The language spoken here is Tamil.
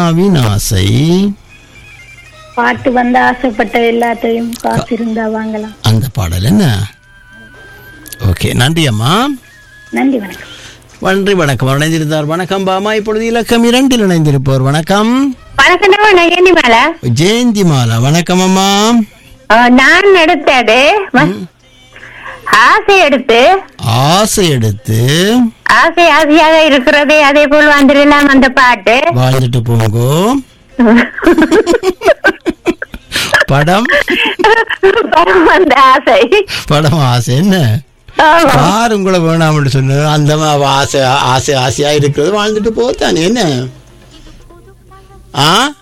மீனாவின் ஆசை பாட்டு வந்து ஆசைப்பட்ட எல்லாத்தையும் காசு இருந்தா வாங்கலாம் அந்த பாடல் என்ன ஓகே நன்றி அம்மா நன்றி வணக்கம் நன்றி வணக்கம் இணைந்திருந்தார் வணக்கம் பாமா இப்பொழுது இலக்கம் இரண்டில் இணைந்திருப்போர் வணக்கம் வணக்கம் நயனி மேல ஜெயந்தி மாலா வணக்கம் அம்மா நான் எடுத்தது ஆசை எடுத்து ஆசை எடுத்து ஆசை ஆசையாக இருக்கிறதே அதே போல் வந்துடலாம் அந்த பாட்டு வாழ்ந்துட்டு போங்கோ படம் பரம் அந்த ஆசை படம் ஆசை என்ன ஆமா. யார் உங்களை வேணாம்னு சொன்ன அந்த மா- ஆசை ஆசை ஆசையா இருக்கிறது வாழ்ந்துட்டு போத்தானே என்ன ஆ